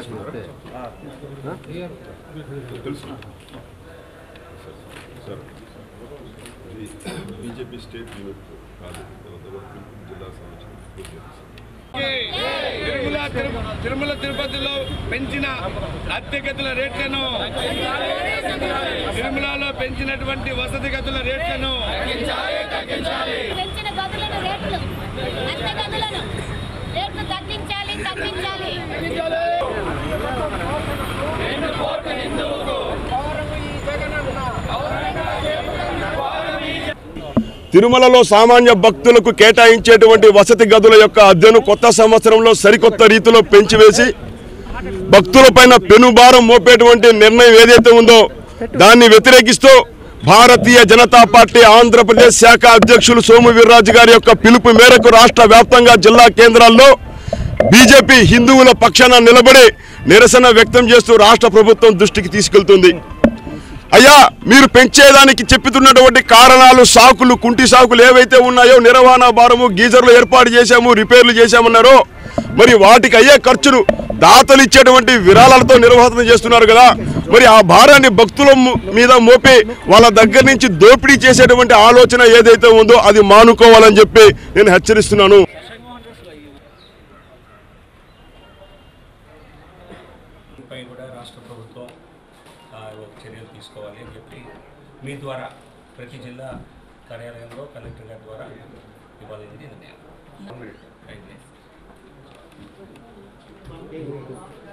తెలుసు సార్ ఇది BJP state unit కాదు తర్వాత జిల్లా సంబంధించిన తిరుమల తిరు- తిరుమల తిరుపతిలో పెంచిన అద్దె గదుల రేట్లను తిరుమలలో పెంచినటువంటి వసతి గదుల రేట్లను పెంచిన గదులను రేట్లు అద్దె గదులను రేట్లు తగ్గించాలి తగ్గించాలి తిరుమలలో సామాన్య భక్తులకు కేటాయించేటువంటి వసతి గదుల యొక్క అద్దెను కొత్త సంవత్సరంలో సరికొత్త రీతిలో పెంచివేసి భక్తులపైన పెనుభారం మోపేటువంటి నిర్ణయం ఏదైతే ఉందో దాన్ని వ్యతిరేకిస్తూ భారతీయ జనతా పార్టీ ఆంధ్రప్రదేశ్ శాఖ అధ్యక్షులు సోము వీర్రాజు గారి యొక్క పిలుపు మేరకు రాష్ట్ర వ్యాప్తంగా జిల్లా కేంద్రాల్లో బీజేపీ హిందువుల పక్షాన నిలబడి నిరసన వ్యక్తం చేస్తూ రాష్ట్ర ప్రభుత్వం దృష్టికి తీసుకెళ్తుంది అయ్యా మీరు పెంచేదానికి చెప్పుతున్నటువంటి కారణాలు సాకులు కుంటి సాకులు ఏవైతే ఉన్నాయో నిర్వహణ భారము గీజర్లు ఏర్పాటు చేశాము రిపేర్లు చేశామన్నారో మరి వాటికి అయ్యే ఖర్చును దాతలు ఇచ్చేటువంటి విరాళాలతో నిర్వహణ చేస్తున్నారు కదా మరి ఆ భారాన్ని భక్తుల ము- మీద మోపి వాళ్ళ దగ్గర నుంచి దోపిడీ చేసేటువంటి ఆలోచన ఏదైతే ఉందో అది మానుకోవాలని చెప్పి నేను హెచ్చరిస్తున్నాను పై కూడా రాష్ట్ర ప్రభుత్వం ఆ, ఒక చర్యలు తీసుకోవాలి అని చెప్పి మీ ద్వారా ప్రతి జిల్లా కార్యాలయంలో కలెక్టర్ గారి ద్వారా ఇవ్వాలని నిర్ణయం రైట్.